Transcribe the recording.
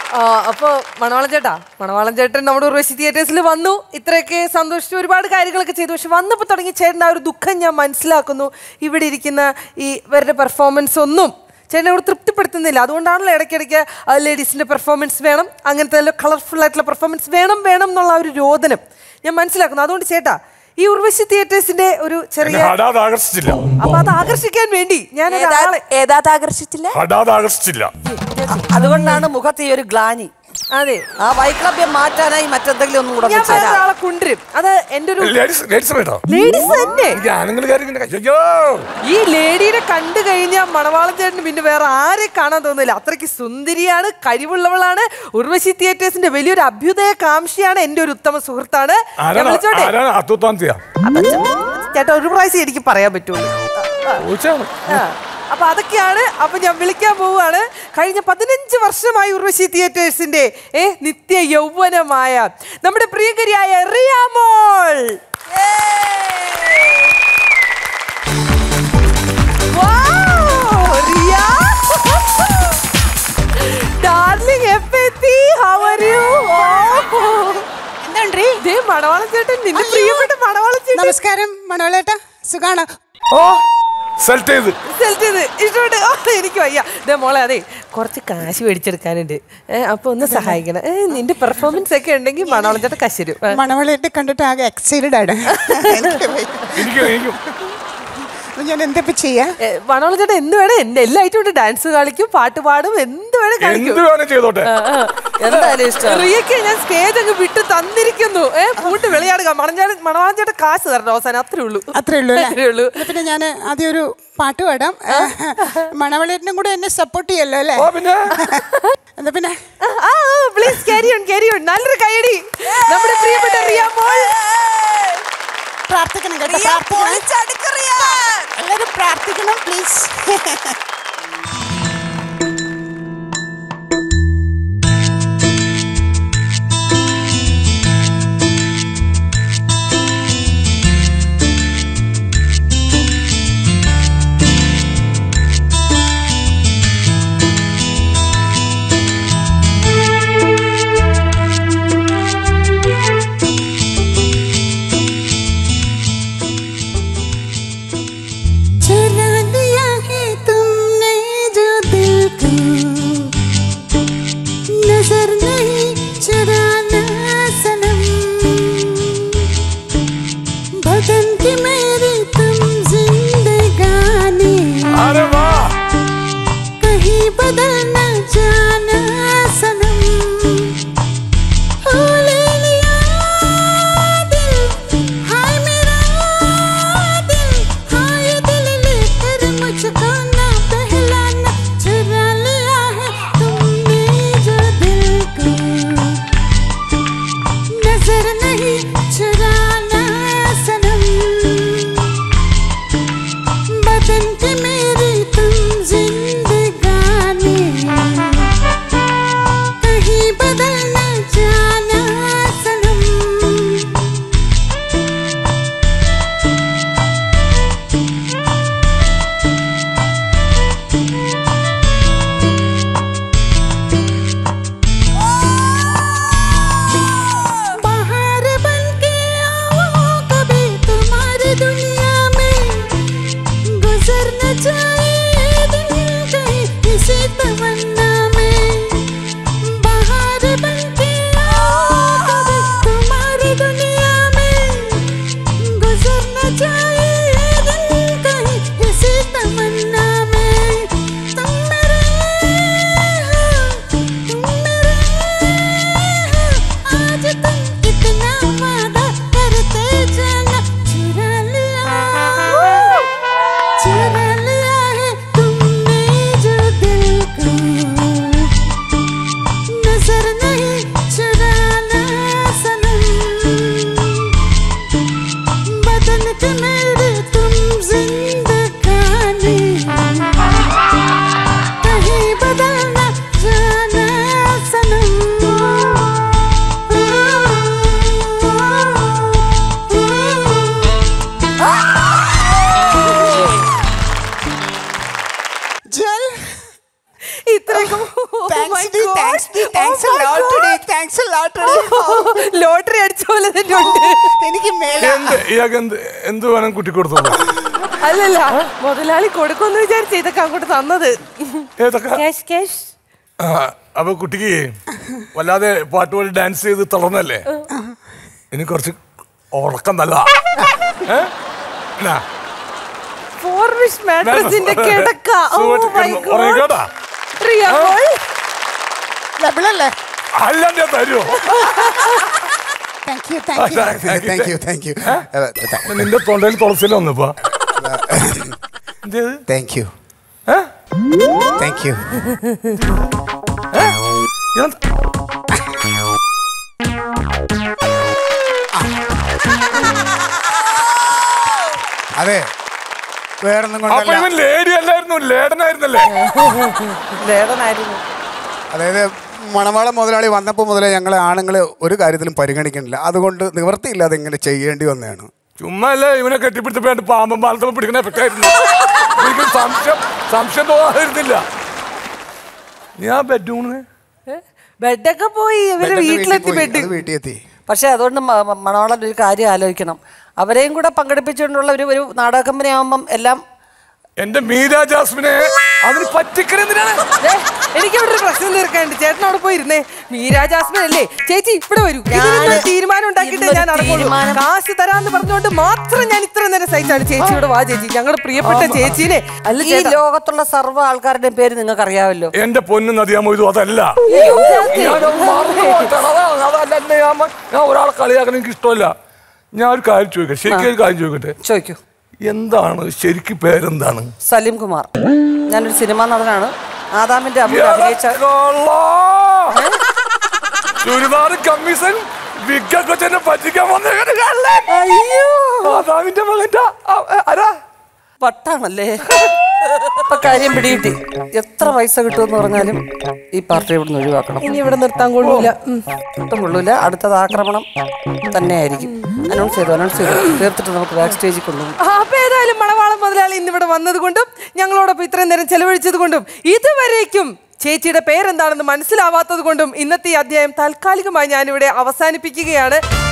ആ, അപ്പൊ മണവാളം ചേട്ടാ മണവാളം ചേട്ടൻ നമ്മുടെ ഉർവശി തിയേറ്റേഴ്സിൽ വന്നു ഇത്രയൊക്കെ സന്തോഷിച്ച് ഒരുപാട് കാര്യങ്ങളൊക്കെ ചെയ്തു പക്ഷെ വന്നപ്പോൾ തുടങ്ങി ചേട്ടൻ്റെ ആ ഒരു ദുഃഖം ഞാൻ മനസ്സിലാക്കുന്നു ഇവിടെ ഇരിക്കുന്ന ഈ ഇവരുടെ പെർഫോമൻസ് ഒന്നും ചേട്ടനെ ഇവിടെ തൃപ്തിപ്പെടുത്തുന്നില്ല അതുകൊണ്ടാണല്ലോ ഇടയ്ക്കിടയ്ക്ക് ലേഡീസിന്റെ പെർഫോമൻസ് വേണം അങ്ങനത്തെ കളർഫുൾ ആയിട്ടുള്ള പെർഫോമൻസ് വേണം വേണം എന്നുള്ള ആ ഒരു രോദനം ഞാൻ മനസ്സിലാക്കുന്നു അതുകൊണ്ട് ചേട്ടാ ഈ ഉർവശി തിയേറ്റേഴ്സിന്റെ ഒരു ചെറിയ ഹഠാത് ആകർഷിച്ചില്ല അപ്പൊ അത് ആകർഷിക്കാൻ വേണ്ടി ഞാൻ ഏതാ- ഒരാളെ ഏതാത് ആകർഷിച്ചില്ല ഹഠാത് ആകർഷിച്ചില്ല അതുകൊണ്ടാണ് മുഖത്ത് ഈ ഒരു ഗ്ലാനി അതെ ആ വൈക്ലഭ്യം മാറ്റാനായി മറ്റെന്തെങ്കിലും ഒന്നും കൂടെ ഞാൻ വെച്ച് തരാം. വേറൊരാളെ കൊണ്ടുവരും അത് എന്റെ ഒരു ലേഡീസ് ലേഡീസ് വേണോ ലേഡീസ് തന്നെ എനിക്ക് ആണുങ്ങൾ കാര്യം ഇങ്ങനെ അയ്യോ ഈ ലേഡീനെ കണ്ടു കഴിഞ്ഞാൽ മണവാളം ചേട്ടന് പിന്നെ വേറെ ആരെ കാണാൻ തോന്നില്ല അത്രയ്ക്ക് സുന്ദരിയാണ് കഴിവുള്ളവളാണ് ഉർവശി തിയേറ്റേഴ്സിന്റെ വലിയൊരു അഭ്യുദയ കാംക്ഷിയാണ് എന്റെ ഒരു ഉത്തമ സുഹൃത്താണ് ഞാൻ ആരാണ് വിളിച്ചോട്ടെ ആരാണ് അത്യുത്താന്തിയ അപ്പൊ ചേട്ടാ ഒരു പ്രാവശ്യം എനിക്ക് പറയാൻ പറ്റുള്ളൂ ചോദിച്ചാണ് ആ, അപ്പൊ അതൊക്കെയാണ് അപ്പൊ ഞാൻ വിളിക്കാൻ പോവുകയാണ് കഴിഞ്ഞ പതിനഞ്ച് വർഷമായി ഉർവശി തിയേറ്റേഴ്സിന്റെ ഏ നിത്യ യൗവനമായ നമ്മുടെ പ്രിയങ്കരിയായ റിയാമോൾ റിയ ഡാർലിംഗ് എപ്പെത്തി ഹൗ ആർ യു എന്താണ്ടി ദേ മണവാളം ചേട്ടൻ നിന്റെ പ്രിയപ്പെട്ട മണവാളം ചേട്ടൻ നമസ്കാരം മണോളേട്ട സുഖാണോ ഓ സെലക്ട് ചെയ്ത് സെലക്ട് ചെയ്ത് ഇഷ്ടപ്പെട്ട് ഓ, എനിക്ക് വയ്യ ദേ മോളെ അതെ കുറച്ച് കാശ് മേടിച്ചെടുക്കാനുണ്ട് ഏ, അപ്പൊ ഒന്ന് സഹായിക്കണം ഏ, നിന്റെ പെർഫോമൻസ് ഒക്കെ ഉണ്ടെങ്കിൽ മണവളം ചേട്ടൻ കശരും മണവളേട്ട് കണ്ടിട്ട് ആകെ എക്സൈറ്റഡ് ആണ് എനിക്ക് വയ്യ. എനിക്കും എനിക്കും അപ്പൊ ഞാൻ എന്താ ഇപ്പൊ ചെയ്യാ മണവളം ചേട്ടൻ എന്ത് വേണം എന്റെ എല്ലാ ഐറ്റം ഡാൻസ് കളിക്കും പാട്ട് പാടും എന്ത് വേണം കളിക്കും എന്ത് വേണം ചെയ്തോട്ടെ എന്തായാലും ഇഷ്ടം റിയക്ക് ഞാൻ സ്റ്റേജ് അങ്ങ് വിട്ട് തന്നിരിക്കുന്നു ഏ പൂട്ട് വിളയാടുക മണഞ്ഞാട് മണവാളം ചേട്ടൻ കാശ് തരണം അവസാനം അത്രേ ഉള്ളൂ അത്രേ ഉള്ളൂ അല്ലേ അത്രേ ഉള്ളൂ എന്നാ പിന്നെ ഞാൻ ആദ്യം ഒരു പാട്ട് പാടാം മണവളേട്ടനും കൂടെ എന്നെ സപ്പോർട്ട് ചെയ്യല്ലോ അല്ലേ ഓ പിന്നെ എന്നാ പിന്നെ ആ please carry on carry on നല്ലൊരു കൈയടി നമ്മുടെ പ്രിയപ്പെട്ട റിയ മോൾ പ്രാർത്ഥിക്കണം കേട്ടോ റിയ പ്രാർത്ഥിക്കണം പൊളിച്ചടുക്ക് റിയ. എല്ലാവരും പ്രാർത്ഥിക്കണം പ്ലീസ് चुरा लिया है तुमने जो दिल को नजर नहीं चुराना सनम बदन की मेरी तुम जिंदगानी അരെ വാ कहीं बदल न जाना सनम ओ ले लिया दिल हाय मेरा दिल हाय दिल लेकर मुझको ना पहलाना चुरा लिया है तुमने जो दिल താങ്ക്സ് താങ്ക്സ് ലോട്ടറി അടിച്ച പോലെ തന്നെ ഉണ്ട് എനിക്ക് മേല എന്ത് ഇയാൾക്ക് എന്ത് എന്ത് വേണം കുട്ടി കൊടുത്തോളൂ അല്ലല്ല മുതലാളി കൊടുക്കുമെന്ന് വിചാരിച്ച ഇതൊക്കെ അങ്ങോട്ട് തന്നത് ഏതൊക്കെ ക്യാഷ് ക്യാഷ് ആ, അപ്പൊ കുട്ടിക്ക് വല്ലാതെ പാട്ട് പാടി ഡാൻസ് ചെയ്ത് തളർന്നല്ലേ ഇനി കുറച്ച് ഉറക്കം നല്ല ഫോർ വിഷ് മാട്രസിന്റെ കിടക്ക ഓ മൈ ഗോഡ് ഉറങ്ങിക്കോട്ടാ റിയ മോൾ ഡബിളല്ലേ അല്ലാണ്ട് ഞാൻ തരുമോ thank you thank you thank you thank you നിന്റെ തൊണ്ടയിൽ തുളസില വന്നിപ്പോ എന്തേത് താങ്ക് യു ഏ? താങ്ക് യു ഞാൻ അതെ വേറൊന്നും അപ്പൊ കൊണ്ടല്ല ഇവൻ ലേഡി അല്ലായിരുന്നു ലേഡനായിരുന്നല്ലേ ലേടനായിരുന്നു അതായത് മണവാള മുതലാളി വന്നപ്പോൾ മുതലേ ഞങ്ങൾ ആണുങ്ങൾ ഒരു കാര്യത്തിലും പരിഗണിക്കണില്ല അതുകൊണ്ട് നിവൃത്തിയില്ലാതെ ഇങ്ങനെ ചെയ്യേണ്ടി വന്നതാണ് ചുമ്മാ അല്ലേ ഇവനെ കെട്ടിപ്പിടിച്ചപ്പോ പാമ്പം പാലത്തും പിടിക്കുന്ന എഫക്റ്റ് ആയിരുന്നു എനിക്ക് സംശയം സംശയം തോന്നാതിരുന്നില്ല ഞാൻ ബെഡ്റൂമിന് ബെഡൊക്കെ പോയി ഇവര് ബെഡൊക്കെ വീട്ടിലെത്തി വീട്ടിൽ പോയി. ബെഡ് അത് വീട്ടിൽ എത്തി പക്ഷെ അതുകൊണ്ട് മ- മ- മണവാളൻ ഒരു കാര്യം ആലോചിക്കണം അവരെയും കൂടെ പങ്കെടുപ്പിച്ചുകൊണ്ടുള്ള ഒരു ഒരു നാടക കമ്പനി ആകുമ്പം എല്ലാം എന്റെ മീര ജാസ്മിനെ അതിന് പറ്റിക്കണെന്തിനാണ് ദേ, എനിക്ക് ഇവിടെ ഒരു പ്രശ്നം തീർക്കാനുണ്ട് ചേട്ടൻ അവിടെ പോയി ഇരുന്നേ മീരാ ജാസ്മിൻ അല്ലേ ചേച്ചി ഇവിടെ വരൂ ഇതിനൊരു തീരുമാനം ഉണ്ടാക്കിയിട്ട് ഇന്നൊരു ഞാൻ നടക്കുള്ളൂ തീരുമാനം. കാശ് തരാന്ന് പറഞ്ഞുകൊണ്ട് മാത്രം ഞാൻ ഇത്ര നേരം സഹിച്ചാണ് ചേച്ചി ഇവിടെ വാ ചേച്ചി ഞങ്ങളുടെ പ്രിയപ്പെട്ട ചേച്ചീനെ അല്ല ഈ ചേട്ടാ ലോകത്തുള്ള സർവ്വ ആൾക്കാരുടെയും പേര് നിങ്ങൾക്ക് അറിയാമല്ലോ എന്റെ പൊന്നു നദിയാമോ ഇതും അതല്ല ഞാനത് മറന്നു പോയിട്ടാണ്. അതാണ്. അതല്ല എന്നെ ഞാൻ മ- ഞാൻ ഒരാളെ കളിയാക്കാൻ എനിക്ക് ഇഷ്ടമല്ല ഞാൻ ഒരു കാര്യം ചോദിക്കട്ടെ ശരിക്കും ഒരു കാര്യം ചോദിക്കട്ടെ ചോദിക്കൂ എന്താണ് ശരിക്കും പേരെന്താണ് സലീം കുമാർ ഞാനൊരു സിനിമാ നടനാണ് ആദാമിന്റെ അമ്മ അഭിനയിച്ച ചുരിദാർ കമ്മീഷൻ വിഗ്ഗൊക്കെ തന്നെ പറ്റിക്കാൻ വന്നേക്കണ് കള്ളൻ. മാതാവിന്റെ മകന്റെ ആ- ആ- ആരാ വട്ടാണല്ലേ ഇപ്പൊ കാര്യം പിടികിട്ടി എത്ര പൈസ കിട്ടുമെന്ന് പറഞ്ഞാലും ഈ പാർട്ടി ഇവിടെ നിന്ന് ഒഴിവാക്കണം ഇനി ഇവിടെ നിർത്താൻ കൊള്ളൂല ഉം. ഒട്ടും കൊള്ളൂല അടുത്തത് ആക്രമണം തന്നെയായിരിക്കും അനൗൺസ് ചെയ്തു അനൗൺസ് ചെയ്തു തീർത്തിട്ട് നമുക്ക് ബാക്ക് സ്റ്റേജിൽ കൊണ്ടുപോകും ആ, അപ്പൊ ഏതായാലും മണവാളം മുതലാളി ഇന്നിവിടെ വന്നത് കൊണ്ടും ഞങ്ങളോടൊപ്പം ഇത്രയും നേരം ചെലവഴിച്ചത് കൊണ്ടും ഇതുവരേക്കും ചേച്ചിയുടെ പേരെന്താണെന്ന് മനസ്സിലാവാത്തത് കൊണ്ടും ഇന്നത്തെ ഈ അധ്യായം താൽക്കാലികമായി ഞാനിവിടെ അവസാനിപ്പിക്കുകയാണ്